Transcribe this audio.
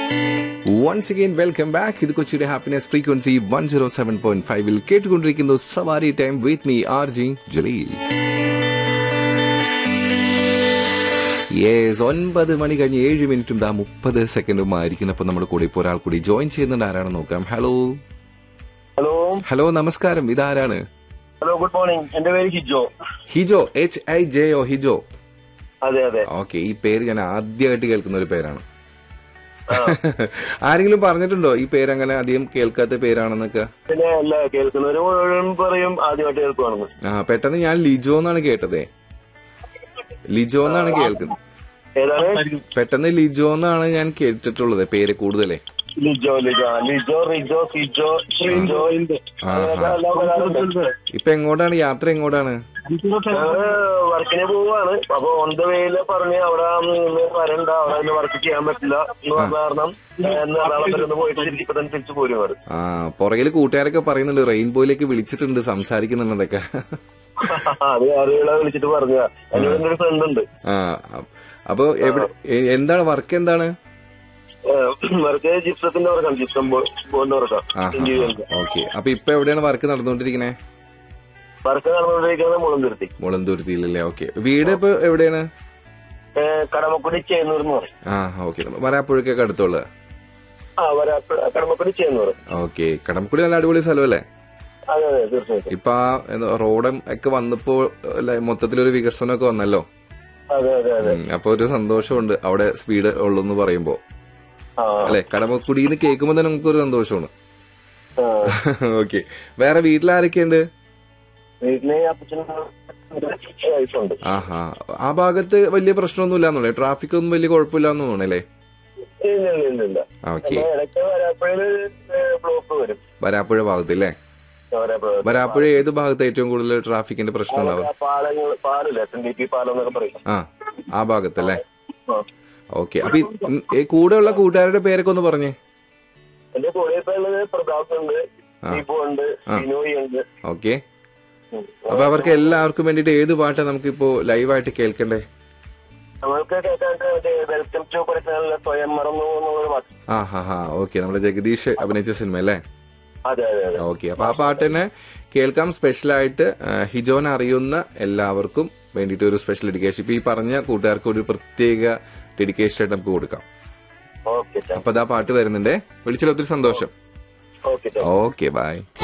Once again welcome back ഇത് കൊച്ചിയുടെ happiness frequency one zero seven point ഫൈവിൽ കേട്ടുകൊണ്ടിരിക്കുന്നു Savari time with me R J Jaleel yes ഒൻപത് മണി കഴിഞ്ഞ് ഏഴ് മിനിറ്റും ദാ മുപ്പത് സെക്കൻഡും ആയിരിക്കുന്നപ്പോൾ നമ്മുടെ കൂടെ ഇപ്പോൾ ഒരാൾ കൂടി ജോയിൻ ചെയ്യുന്നുണ്ട് ആരാണെന്ന് നോക്കാം ഹലോ ഹലോ ഹലോ നമസ്കാരം ഇതാരാണ് ഹലോ ഗുഡ് മോർണിംഗ് എന്റെ പേര് Hijo Hijo H I J O Hijo അതെ അതെ ഓക്കെ ഈ പേര് ഞാൻ ആദ്യമായിട്ട് കേൾക്കുന്ന ഒരു പേരാണ് ആരെങ്കിലും പറഞ്ഞിട്ടുണ്ടോ ഈ പേര് അങ്ങനെ അധികം കേൾക്കാത്ത പേരാണെന്നൊക്കെ പിന്നെ അല്ല കേൾക്കുന്നവര് മുഴുവൻ പറയും ആദ്യമായിട്ട് കേൾക്കുവാണെന്ന് ആ പെട്ടെന്ന് ഞാൻ ലിജോ എന്നാണ് കേട്ടതേ ലിജോ എന്നാണ് കേൾക്കുന്നത് ഏതാണ് പെട്ടെന്ന് ലിജോ എന്നാണ് ഞാൻ കേട്ടിട്ടുള്ളത് പേര് കൂടുതലേ ലിജോ ലിജോ ആ, ലിജോ റിജോ സിജോ ഷിജോ ആഹാ. എല്ലാം വരാറുണ്ട് ഇപ്പൊ എങ്ങോട്ടാണ് യാത്ര എങ്ങോട്ടാണ് ഞങ്ങള് വർക്കിന് പോവാണ് അപ്പൊ ഓൺ ദ വേയില് പറഞ്ഞ് അവിടെ ഇന്ന് വരണ്ട അവിടെ ഇന്ന് വർക്ക് ചെയ്യാൻ പറ്റില്ല എന്ന് പറഞ്ഞ കാരണം ഇന്ന് എറണാകുളം വരെ ഒന്ന് പോയിട്ട് തിരിച്ച് ഇപ്പൊ തന്നെ തിരിച്ചു പോരും അവര് ആ പുറകില് കൂട്ടുകാരൊക്കെ പറയുന്നുണ്ട് റെയിൻബോയിലേക്ക് വിളിച്ചിട്ടുണ്ട് സംസാരിക്കുന്നുണ്ടെന്നൊക്കെ അത് ആളുകളെ വിളിച്ചിട്ട് പറഞ്ഞ എന്നോട് എന്റെ ഒരു ഫ്രണ്ട് ഉണ്ട് ആ അപ്പൊ എവിടെ എ- എന്താണ് വർക്ക് എന്താണ് വർക്ക് ജിപ്സത്തിന്റെ വർക്കാണ് ജിപ്സം ബോർഡിന്റെ വർക്കാണ് ആ ഇന്റീരിയറിന്റെ ഓക്കെ അപ്പൊ ഇപ്പൊ എവിടെയാണ് വർക്ക് നടന്നുകൊണ്ടിരിക്കണേ വർക്ക് നടന്നുകൊണ്ടിരിക്കുന്നത് മുളന്തുരുത്തി മുളന്തുരുത്തിയിലല്ലേ ഓക്കെ വീട് ഇപ്പൊ എവിടെയാണ് ഏഹ് കടമക്കുടി ചേന്നൂർ എന്ന് പറയും ആ ഓക്കെ വരാപ്പുഴക്കൊക്കെ അടുത്തുള്ള ആ വരാ കടമക്കുടി ചേന്നൂർ ഓക്കെ കടംകുടി നല്ല അടിപൊളി സ്ഥലമല്ലേ അതെ അതെ തീർച്ചയായിട്ടും ഇപ്പൊ ആ എന്താ, റോഡും ഒക്കെ വന്നപ്പോ അല്ലെ, മൊത്തത്തിലൊരു വികസനമൊക്കെ വന്നല്ലോ അതെ അതെ അതെ ഉം, അപ്പൊ ഒരു സന്തോഷമുണ്ട് അവിടെ സ്പീഡ് ഉള്ളെന്ന് പറയുമ്പോ ആ അല്ലെ കടമക്കുടിന്ന് കേൾക്കുമ്പോ തന്നെ നമുക്ക് ഒരു സന്തോഷമാണ് ആ. ഓക്കെ വേറെ വീട്ടിലാരൊക്കെയുണ്ട് വീട്ടിലെ അപ്പച്ചനും വയസ്സുണ്ട് ആഹാ ആ ഭാഗത്ത് വലിയ പ്രശ്നമൊന്നുമില്ലാന്നുള്ളേ ട്രാഫിക് ഒന്നും വലിയ കുഴപ്പമില്ലാന്ന് തോന്നണല്ലേ ഇല്ല ഇല്ല ഇല്ല ഇല്ല ഓക്കെ എന്നാ ഇടയ്ക്ക് വരാപ്പുഴയില് ബ്ലോക്ക് വരും വരാപ്പുഴ ഭാഗത്തല്ലേ വരാപ്പുഴ വരാപ്പുഴ ഏത് ഭാഗത്ത് ഏറ്റവും കൂടുതൽ ട്രാഫിക്കിന്റെ പ്രശ്നം ഉണ്ടാവും പാലങ്ങൾ പാലില്ല എസ് എൻ ഡി പി പാലം എന്നൊക്കെ പറയും ആ ആ ഭാഗത്തല്ലേ ആ. ഓക്കെ അപ്പൊ ഈ- ഉം, ഈ കൂടെയുള്ള കൂട്ടുകാരുടെ പേരൊക്കെ ഒന്ന് പറഞ്ഞേ എന്റെ കൂടെ ഇപ്പൊ ഉള്ളത് പ്രതാപ് ഉണ്ട് ദീപു ഉണ്ട് ബിനോയ് ഉണ്ട് ഓക്കെ ഉം. അപ്പൊ അവർക്ക് എല്ലാവർക്കും വേണ്ടിട്ട് ഏത് പാട്ടാ നമുക്കിപ്പോ ലൈവായിട്ട് കേൾക്കണ്ടേ നമ്മൾക്ക് കേൾക്കാണ്ട് മറ്റേ വെൽക്കം ടു കൊടൈക്കനാലിലെ സ്വയം മറന്നു എന്നുള്ളൊരു പാട്ട് ആ ഹാ ഹാ ഓക്കെ നമ്മുടെ ജഗദീഷ് അഭിനയിച്ച സിനിമ അല്ലേ അതെ അതെ അതെ ഓക്കെ അപ്പൊ ആ പാട്ട് തന്നെ കേൾക്കാം സ്പെഷ്യലായിട്ട് ഹിജോൻ അറിയുന്ന എല്ലാവർക്കും വേണ്ടിയിട്ട് ഒരു സ്പെഷ്യൽ ഡെഡിക്കേഷൻ ഇപ്പൊ ഈ പറഞ്ഞ കൂട്ടുകാർക്ക് ഒരു പ്രത്യേക ഡെഡിക്കേഷൻ ആയിട്ട് നമുക്ക് കൊടുക്കാം ഓക്കെ അപ്പൊ അതാ പാട്ട് വരുന്നുണ്ടേ വിളിച്ചാൽ ഒത്തിരി സന്തോഷം ഓക്കെ ഓക്കെ ബൈ